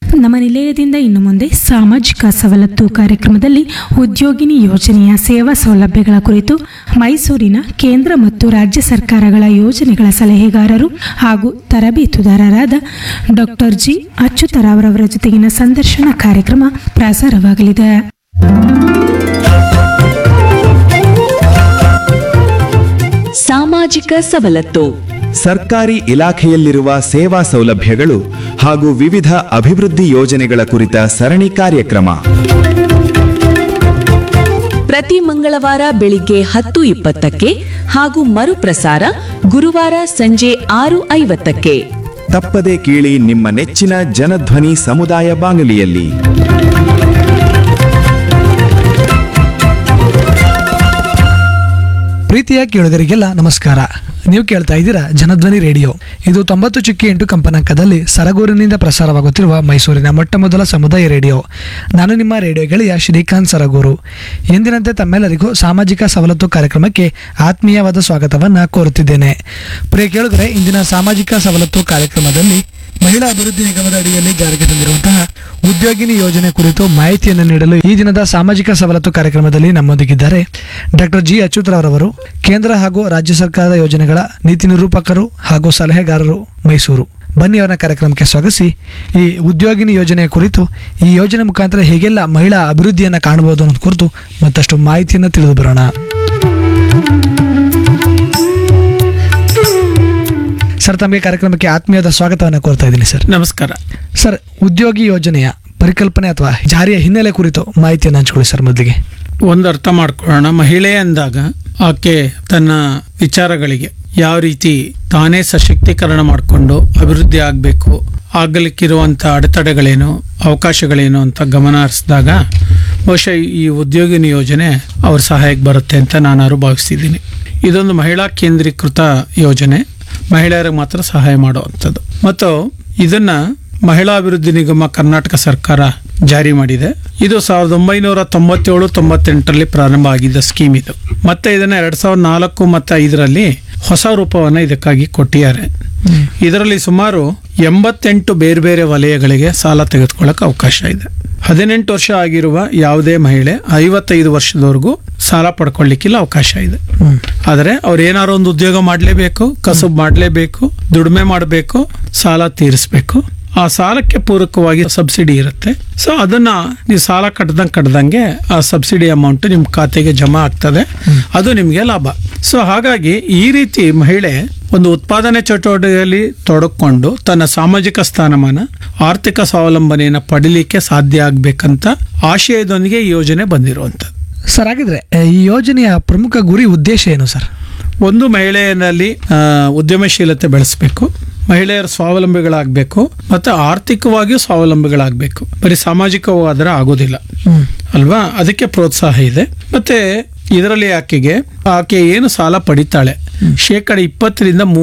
ನಮ್ಮ ನಿಲಯದಿಂದ ಇನ್ನು ಮುಂದೆ ಸಾಮಾಜಿಕ ಸವಲತ್ತು ಕಾರ್ಯಕ್ರಮದಲ್ಲಿ ಉದ್ಯೋಗಿನಿ ಯೋಜನೆಯ ಸೇವಾ ಸೌಲಭ್ಯಗಳ ಕುರಿತು ಮೈಸೂರಿನ ಕೇಂದ್ರ ಮತ್ತು ರಾಜ್ಯ ಸರ್ಕಾರಗಳ ಯೋಜನೆಗಳ ಸಲಹೆಗಾರರು ಹಾಗೂ ತರಬೇತುದಾರರಾದ ಡಾಕ್ಟರ್ ಜಿ ಅಚ್ಯುತರಾವ್ರವರ ಜೊತೆಗಿನ ಸಂದರ್ಶನ ಕಾರ್ಯಕ್ರಮ ಪ್ರಸಾರವಾಗಲಿದೆ ಸಾಮಾಜಿಕ ಸವಲತ್ತು ಸರ್ಕಾರಿ ಇಲಾಖೆಯಲ್ಲಿರುವ ಸೇವಾ ಸೌಲಭ್ಯಗಳು ಹಾಗೂ ವಿವಿಧ ಅಭಿವೃದ್ಧಿ ಯೋಜನೆಗಳ ಕುರಿತ ಸರಣಿ ಕಾರ್ಯಕ್ರಮ ಪ್ರತಿ ಮಂಗಳವಾರ ಬೆಳಿಗ್ಗೆ ಹತ್ತು ಇಪ್ಪತ್ತಕ್ಕೆ ಹಾಗೂ ಮರುಪ್ರಸಾರ ಗುರುವಾರ ಸಂಜೆ ಆರು ಐವತ್ತಕ್ಕೆ ತಪ್ಪದೆ ಕೇಳಿ ನಿಮ್ಮ ನೆಚ್ಚಿನ ಜನಧ್ವನಿ ಸಮುದಾಯ ಬಾನುಲಿಯಲ್ಲಿ ಪ್ರೀತಿಯ ಕೇಳುಗರಿಗೆಲ್ಲ ನಮಸ್ಕಾರ ನೀವು ಕೇಳ್ತಾ ಇದ್ದೀರಾ ಜನಧ್ವನಿ ರೇಡಿಯೋ ಇದು ತೊಂಬತ್ತು ಚುಕ್ಕಿ ಎಂಟು ಕಂಪನಾಂಕದಲ್ಲಿ ಸರಗೂರಿನಿಂದ ಪ್ರಸಾರವಾಗುತ್ತಿರುವ ಮೈಸೂರಿನ ಮೊಟ್ಟ ಮೊದಲ ಸಮುದಾಯ ರೇಡಿಯೋ ನಾನು ನಿಮ್ಮ ರೇಡಿಯೋ ಗೆಳೆಯ ಶ್ರೀಕಾಂತ್ ಸರಗೂರು ಎಂದಿನಂತೆ ತಮ್ಮೆಲ್ಲರಿಗೂ ಸಾಮಾಜಿಕ ಸವಲತ್ತು ಕಾರ್ಯಕ್ರಮಕ್ಕೆ ಆತ್ಮೀಯವಾದ ಸ್ವಾಗತವನ್ನು ಕೋರುತ್ತಿದ್ದೇನೆ ಪ್ರಿಯ ಕೇಳುಗರೆ ಇಂದಿನ ಸಾಮಾಜಿಕ ಸವಲತ್ತು ಕಾರ್ಯಕ್ರಮದಲ್ಲಿ ಮಹಿಳಾ ಅಭಿವೃದ್ಧಿ ನಿಗಮದ ಅಡಿಯಲ್ಲಿ ಜಾರಿಗೆ ತಂದಿರುವಂತಹ ಉದ್ಯೋಗಿನಿ ಯೋಜನೆ ಕುರಿತು ಮಾಹಿತಿಯನ್ನು ನೀಡಲು ಈ ದಿನದ ಸಾಮಾಜಿಕ ಸವಲತ್ತು ಕಾರ್ಯಕ್ರಮದಲ್ಲಿ ನಮ್ಮೊಂದಿಗಿದ್ದಾರೆ ಡಾಕ್ಟರ್ ಜಿ ಅಚ್ಯುತರವರು ಕೇಂದ್ರ ಹಾಗೂ ರಾಜ್ಯ ಸರ್ಕಾರದ ಯೋಜನೆಗಳ ನೀತಿ ನಿರೂಪಕರು ಹಾಗೂ ಸಲಹೆಗಾರರು ಮೈಸೂರು ಬನ್ನಿ ಅವರ ಕಾರ್ಯಕ್ರಮಕ್ಕೆ ಸ್ವಾಗತಿಸಿ ಈ ಉದ್ಯೋಗಿನಿ ಯೋಜನೆಯ ಕುರಿತು ಈ ಯೋಜನೆ ಮುಖಾಂತರ ಹೇಗೆಲ್ಲ ಮಹಿಳಾ ಅಭಿವೃದ್ಧಿಯನ್ನು ಕಾಣಬಹುದು ಅನ್ನೋದು ಕುರಿತು ಮತ್ತಷ್ಟು ಮಾಹಿತಿಯನ್ನು ತಿಳಿದು ಬರೋಣ ಸರ್ ತಮಗೆ ಕಾರ್ಯಕ್ರಮಕ್ಕೆ ಆತ್ಮೀಯದ ಸ್ವಾಗತವನ್ನು ಕೋರ್ತಾ ಇದ್ದೀನಿ ಸರ್ ನಮಸ್ಕಾರ ಸರ್ ಉದ್ಯೋಗಿ ಯೋಜನೆಯ ಪರಿಕಲ್ಪನೆ ಅಥವಾ ಜಾರಿಯ ಹಿನ್ನೆಲೆ ಕುರಿತು ಮಾಹಿತಿಯನ್ನು ಹಂಚ್ಕೊಳ್ಳಿ ಸರ್ ಮೊದಲಿಗೆ ಒಂದು ಅರ್ಥ ಮಾಡ್ಕೊಳ್ಳೋಣ ಮಹಿಳೆ ಅಂದಾಗ ಆಕೆ ತನ್ನ ವಿಚಾರಗಳಿಗೆ ಯಾವ ರೀತಿ ತಾನೇ ಸಶಕ್ತೀಕರಣ ಮಾಡಿಕೊಂಡು ಅಭಿವೃದ್ಧಿ ಆಗಬೇಕು ಆಗಲಿಕ್ಕಿರುವಂಥ ಅಡೆತಡೆಗಳೇನು ಅವಕಾಶಗಳೇನು ಅಂತ ಗಮನ ಹರಿಸಿದಾಗ ಬಹುಶಃ ಈ ಉದ್ಯೋಗಿನಿ ಯೋಜನೆ ಅವ್ರ ಸಹಾಯಕ್ಕೆ ಬರುತ್ತೆ ಅಂತ ನಾನು ಭಾವಿಸ್ತಿದ್ದೀನಿ ಇದೊಂದು ಮಹಿಳಾ ಕೇಂದ್ರೀಕೃತ ಯೋಜನೆ ಮಹಿಳೆಯರಿಗೆ ಮಾತ್ರ ಸಹಾಯ ಮಾಡುವಂಥದ್ದು ಮತ್ತು ಇದನ್ನ ಮಹಿಳಾ ಅಭಿವೃದ್ಧಿ ನಿಗಮ ಕರ್ನಾಟಕ ಸರ್ಕಾರ ಜಾರಿ ಮಾಡಿದೆ ಇದು ಸಾವಿರದ ಒಂಬೈನೂರ ತೊಂಬತ್ತೇಳು ತೊಂಬತ್ತೆಂಟರಲ್ಲಿ ಪ್ರಾರಂಭ ಆಗಿದ್ದ ಸ್ಕೀಮ್ ಇದು ಮತ್ತೆ ಇದನ್ನ ಎರಡ್ ಸಾವಿರದ ನಾಲ್ಕು ಮತ್ತು ಐದರಲ್ಲಿ ಹೊಸ ರೂಪವನ್ನು ಇದಕ್ಕಾಗಿ ಕೊಟ್ಟಿದ್ದಾರೆ ಇದರಲ್ಲಿ ಸುಮಾರು ಎಂಬತ್ತೆಂಟು ಬೇರೆ ಬೇರೆ ವಲಯಗಳಿಗೆ ಸಾಲ ತೆಗೆದುಕೊಳ್ಳಕ್ಕೆ ಅವಕಾಶ ಇದೆ ಹದಿನೆಂಟು ವರ್ಷ ಆಗಿರುವ ಯಾವುದೇ ಮಹಿಳೆ ಐವತ್ತೈದು ವರ್ಷದವರೆಗೂ ಸಾಲ ಪಡ್ಕೊಳ್ಳಿಕ್ಕಿಲ್ಲ ಅವಕಾಶ ಇದೆ ಆದರೆ ಅವ್ರು ಏನಾದ್ರು ಒಂದು ಉದ್ಯೋಗ ಮಾಡಲೇಬೇಕು ಕಸುಬು ಮಾಡಲೇಬೇಕು ದುಡಿಮೆ ಮಾಡಬೇಕು ಸಾಲ ತೀರಿಸಬೇಕು ಆ ಸಾಲಕ್ಕೆ ಪೂರಕವಾಗಿ ಸಬ್ಸಿಡಿ ಇರುತ್ತೆ ಸೊ ಅದನ್ನ ನೀವು ಸಾಲ ಕಟ್ಟದಂಗೆ ಕಟ್ಟದಂಗೆ ಆ ಸಬ್ಸಿಡಿ ಅಮೌಂಟ್ ನಿಮ್ಮ ಖಾತೆಗೆ ಜಮಾ ಆಗ್ತದೆ ಅದು ನಿಮಗೆ ಲಾಭ ಸೊ ಹಾಗಾಗಿ ಈ ರೀತಿ ಮಹಿಳೆ ಒಂದು ಉತ್ಪಾದನೆ ಚಟುವಟಿಕೆಯಲ್ಲಿ ತೊಡಕೊಂಡು ತನ್ನ ಸಾಮಾಜಿಕ ಸ್ಥಾನಮಾನ ಆರ್ಥಿಕ ಸ್ವಾವಲಂಬನೆಯನ್ನು ಪಡಿಲಿಕ್ಕೆ ಸಾಧ್ಯ ಆಗ್ಬೇಕಂತ ಆಶಯದೊಂದಿಗೆ ಈ ಯೋಜನೆ ಬಂದಿರುವಂಥದ್ದು ಸರ್ ಹಾಗಿದ್ರೆ ಆ, ಈ ಯೋಜನೆಯ ಪ್ರಮುಖ ಗುರಿ ಉದ್ದೇಶ ಏನು ಸರ್ ಒಂದು ಮಹಿಳೆಯಲ್ಲಿ ಆ, ಉದ್ಯಮಶೀಲತೆ ಬೆಳೆಸಬೇಕು ಮಹಿಳೆಯರ ಸ್ವಾವಲಂಬಿಗಳಾಗಬೇಕು ಮತ್ತು ಆರ್ಥಿಕವಾಗಿಯೂ ಸ್ವಾವಲಂಬಿಗಳಾಗಬೇಕು ಬರೀ ಸಾಮಾಜಿಕವಾದರೆ ಆಗೋದಿಲ್ಲ ಅಲ್ವಾ ಅದಕ್ಕೆ ಪ್ರೋತ್ಸಾಹ ಇದೆ ಮತ್ತೆ ಇದರಲ್ಲಿ ಆಕೆಗೆ ಆಕೆ ಏನು ಸಾಲ ಪಡಿತಾಳೆ ಶೇಕಡ ಇಪ್ಪತ್ತರಿಂದ